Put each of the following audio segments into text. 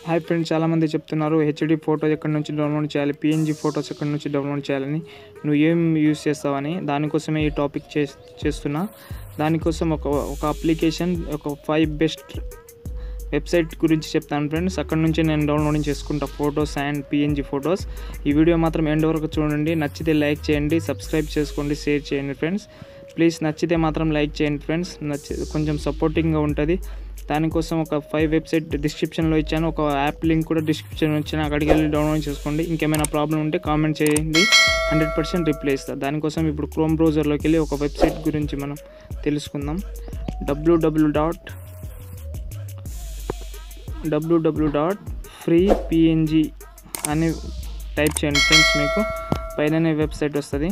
hi friends చాలామంది చెప్తున్నారు HD photos ఎక్కడి నుంచి డౌన్లోడ్ చేయాలి పిఎన్జీ ఫోటోస్ ఎక్కడి నుంచి డౌన్లోడ్ చేయాలని నువ్వు ఏం యూస్ చేస్తావని దానికోసమే ఈ టాపిక్ చే చేస్తున్నా దానికోసం ఒక ఒక అప్లికేషన్ ఒక ఫైవ్ బెస్ట్ వెబ్సైట్ గురించి చెప్తాను ఫ్రెండ్స్ అక్కడ నుంచి నేను డౌన్లోడింగ్ చేసుకుంటా ఫొటోస్ అండ్ పిఎన్జీ ఫొటోస్ ఈ వీడియో మాత్రం ఎండ్ వరకు చూడండి నచ్చితే లైక్ చేయండి సబ్స్క్రైబ్ చేసుకోండి షేర్ చేయండి ఫ్రెండ్స్ ప్లీజ్ నచ్చితే మాత్రం లైక్ చేయండి ఫ్రెండ్స్ నచ్చి కొంచెం సపోర్టింగ్గా ఉంటుంది దానికోసం ఒక ఫైవ్ వెబ్సైట్ డిస్క్రిప్షన్లో ఇచ్చాను ఒక యాప్ లింక్ కూడా డిస్క్రిప్షన్లో ఇచ్చాను అక్కడికి వెళ్ళి డౌన్లోడ్ చేసుకోండి ఇంకేమైనా ప్రాబ్లం ఉంటే కామెంట్ చేయండి హండ్రెడ్ పర్సెంట్ రిప్లై ఇస్తా దానికోసం ఇప్పుడు క్రోమ్ బ్రౌజర్లోకి వెళ్ళి ఒక వెబ్సైట్ గురించి మనం తెలుసుకుందాం WW dot WW dot free PNG అని టైప్ చేయండి ఫ్రెండ్స్ మీకు పైననే వెబ్సైట్ వస్తుంది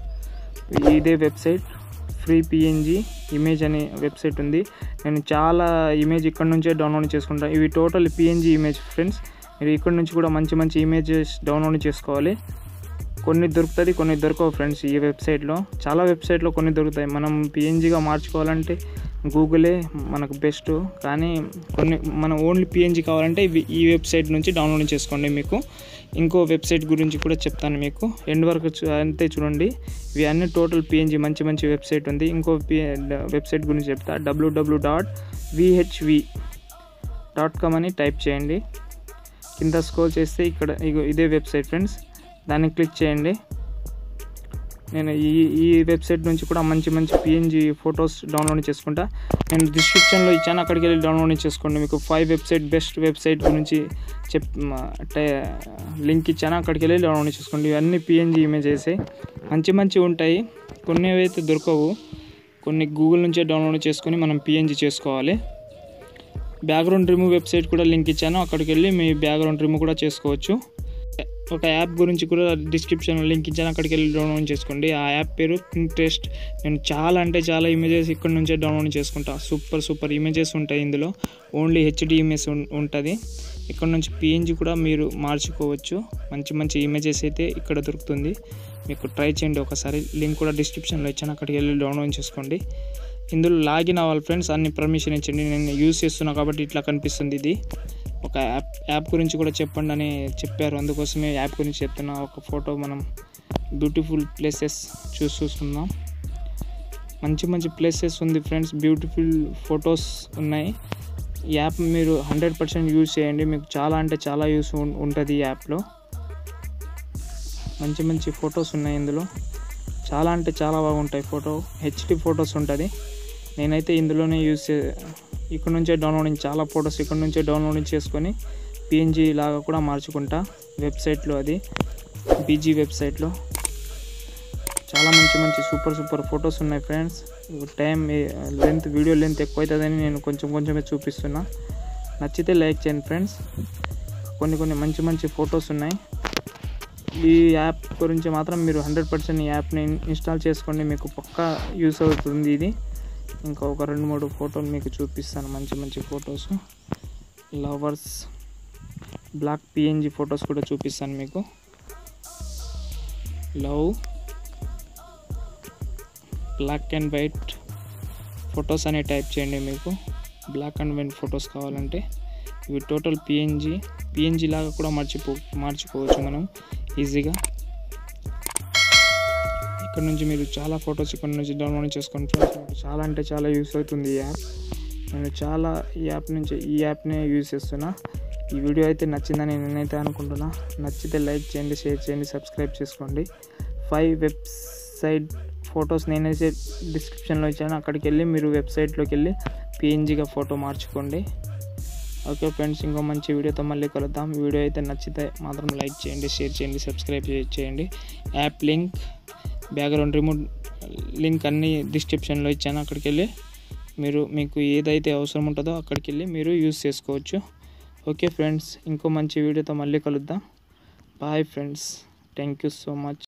ఇదే వెబ్సైట్ ఫ్రీ పిఎన్జీ ఇమేజ్ అనే వెబ్సైట్ ఉంది నేను చాలా ఇమేజ్ ఇక్కడ నుంచే డౌన్లోడ్ చేసుకుంటాను ఇవి టోటల్ పిఎన్జీ ఇమేజ్ ఫ్రెండ్స్ మీరు ఇక్కడ నుంచి కూడా మంచి మంచి ఇమేజెస్ డౌన్లోడ్ చేసుకోవాలి కొన్ని దొరుకుతుంది కొన్ని దొరకవు ఫ్రెండ్స్ ఈ వెబ్సైట్లో చాలా వెబ్సైట్లో కొన్ని దొరుకుతాయి మనం పిఎన్జీగా మార్చుకోవాలంటే గూగులే మనకు బెస్ట్ కానీ కొన్ని మనం ఓన్లీ పిఎన్జీ కావాలంటే ఇవి ఈ వెబ్సైట్ నుంచి డౌన్లోడ్ చేసుకోండి మీకు ఇంకో వెబ్సైట్ గురించి కూడా చెప్తాను మీకు ఎండ్ వరకు చూ- అంతే చూడండి ఇవి అన్ని టోటల్ పిఎన్జీ మంచి మంచి వెబ్సైట్ ఉంది ఇంకో పి వెబ్సైట్ గురించి చెప్తా WW dot VHV dot com అని టైప్ చేయండి కింద స్క్రోల్ చేస్తే ఇక్కడ ఇగో ఇదే వెబ్సైట్ ఫ్రెండ్స్ దాన్ని క్లిక్ చేయండి నేను ఈ ఈ వెబ్సైట్ నుంచి కూడా మంచి మంచి పిఎన్జీ ఫొటోస్ డౌన్లోడ్ చేసుకుంటా నేను డిస్క్రిప్షన్లో ఇచ్చాను అక్కడికి వెళ్ళి డౌన్లోడ్ చేసుకోండి మీకు ఫైవ్ వెబ్సైట్ బెస్ట్ వెబ్సైట్ గురించి చెప్ లింక్ ఇచ్చాను అక్కడికి వెళ్ళి డౌన్లోడ్ చేసుకోండి ఇవన్నీ పిఎన్జీ ఇమేజెస్ మంచి మంచి ఉంటాయి కొన్ని అయితే దొరకవు కొన్ని గూగుల్ నుంచే డౌన్లోడ్ చేసుకొని మనం పిఎన్జీ చేసుకోవాలి బ్యాక్గ్రౌండ్ రిమూవ్ వెబ్సైట్ కూడా లింక్ ఇచ్చాను అక్కడికి వెళ్ళి మీ బ్యాక్గ్రౌండ్ రిమూవ్ కూడా చేసుకోవచ్చు ఒక యాప్ గురించి కూడా డిస్క్రిప్షన్ లింక్ ఇచ్చాను అక్కడికి వెళ్ళి డౌన్లోడ్ చేసుకోండి ఆ యాప్ పేరు పింట్రెస్ట్ నేను చాలా అంటే చాలా ఇమేజెస్ ఇక్కడ నుంచే డౌన్లోడ్ చేసుకుంటా సూపర్ సూపర్ ఇమేజెస్ ఉంటాయి ఇందులో ఓన్లీ హెచ్డి ఇమేజ్ ఉంటుంది ఇక్కడ నుంచి పిఎన్జీ కూడా మీరు మార్చుకోవచ్చు మంచి మంచి ఇమేజెస్ అయితే ఇక్కడ దొరుకుతుంది మీకు ట్రై చేయండి ఒకసారి లింక్ కూడా డిస్క్రిప్షన్లో ఇచ్చాను అక్కడికి వెళ్ళి డౌన్లోడ్ చేసుకోండి ఇందులో లాగిన్ అవ్వాలి ఫ్రెండ్స్ అన్ని పర్మిషన్ ఇచ్చండి నేను యూస్ చేస్తున్నా కాబట్టి ఇట్లా కనిపిస్తుంది ఇది ఒక యాప్ యాప్ గురించి కూడా చెప్పండి అని చెప్పారు అందుకోసమే యాప్ గురించి చెప్తున్నా ఒక ఫోటో మనం బ్యూటిఫుల్ ప్లేసెస్ చూసి చూసుకుందాం మంచి మంచి ప్లేసెస్ ఉంది ఫ్రెండ్స్ బ్యూటిఫుల్ ఫొటోస్ ఉన్నాయి ఈ యాప్ మీరు హండ్రెడ్ పర్సెంట్ యూజ్ చేయండి మీకు చాలా అంటే చాలా యూస్ ఉంటుంది ఈ యాప్లో మంచి మంచి ఫొటోస్ ఉన్నాయి ఇందులో చాలా అంటే చాలా బాగుంటాయి ఫోటో హెచ్డి ఫొటోస్ ఉంటుంది నేనైతే ఇందులోనే యూస్ చే ఇక్కడ నుంచే డౌన్లోడింగ్ చాలా ఫొటోస్ ఇక్కడ నుంచే డౌన్లోడింగ్ చేసుకొని పిఎన్జీ లాగా కూడా మార్చుకుంటా వెబ్సైట్లో అది బీజీ వెబ్సైట్లో చాలా మంచి మంచి సూపర్ సూపర్ ఫొటోస్ ఉన్నాయి friends time length video length ఎక్కువ అవుతుందని నేను కొంచెం కొంచెమే చూపిస్తున్నా నచ్చితే లైక్ చేయండి ఫ్రెండ్స్ కొన్ని కొన్ని మంచి మంచి ఫొటోస్ ఉన్నాయి ఈ యాప్ గురించి మాత్రం మీరు హండ్రెడ్ పర్సెంట్ ఈ యాప్ని ఇన్స్టాల్ చేసుకోండి మీకు పక్కా యూస్ అవుతుంది ఇది ఇంకా ఒక రెండు మూడు ఫోటోలు మీకు చూపిస్తాను మంచి మంచి photos lovers black PNG photos కూడా చూపిస్తాను మీకు love black and white photos అనే టైప్ చేయండి మీకు బ్లాక్ అండ్ వైట్ ఫొటోస్ కావాలంటే ఇవి టోటల్ పిఎన్జీ పిఎన్జీ లాగా కూడా మర్చిపో మార్చుకోవచ్చు మనం ఈజీగా ఇక్కడ నుంచి మీరు చాలా ఫొటోస్ ఇక్కడ నుంచి డౌన్లోడ్ చేసుకొని ఫ్రెండ్స్ మీకు చాలా అంటే చాలా యూస్ అవుతుంది ఈ యాప్ నేను చాలా ఈ యాప్ నుంచి ఈ యాప్నే యూస్ చేస్తున్నా ఈ వీడియో అయితే నచ్చిందని నేనైతే అనుకుంటున్నా నచ్చితే లైక్ చేయండి షేర్ చేయండి సబ్స్క్రైబ్ చేసుకోండి ఫైవ్ వెబ్సైట్ ఫొటోస్ నేనైతే డిస్క్రిప్షన్లో ఇచ్చాను అక్కడికి వెళ్ళి మీరు వెబ్సైట్లోకి వెళ్ళి పిఎన్జీగా ఫోటో మార్చుకోండి ఓకే ఫ్రెండ్స్ ఇంకో మంచి వీడియోతో మళ్ళీ కలుద్దాం వీడియో అయితే నచ్చితే మాత్రం లైక్ చేయండి షేర్ చేయండి సబ్స్క్రైబ్ చే- చేయండి app link background remove link అన్ని డిస్క్రిప్షన్లో ఇచ్చాను అక్కడికి వెళ్ళి మీరు మీకు ఏదైతే అవసరం ఉంటుందో అక్కడికి వెళ్ళి మీరు యూస్ చేసుకోవచ్చు ఓకే ఫ్రెండ్స్ ఇంకో మంచి వీడియోతో మళ్ళీ కలుద్దాం bye friends thank you so much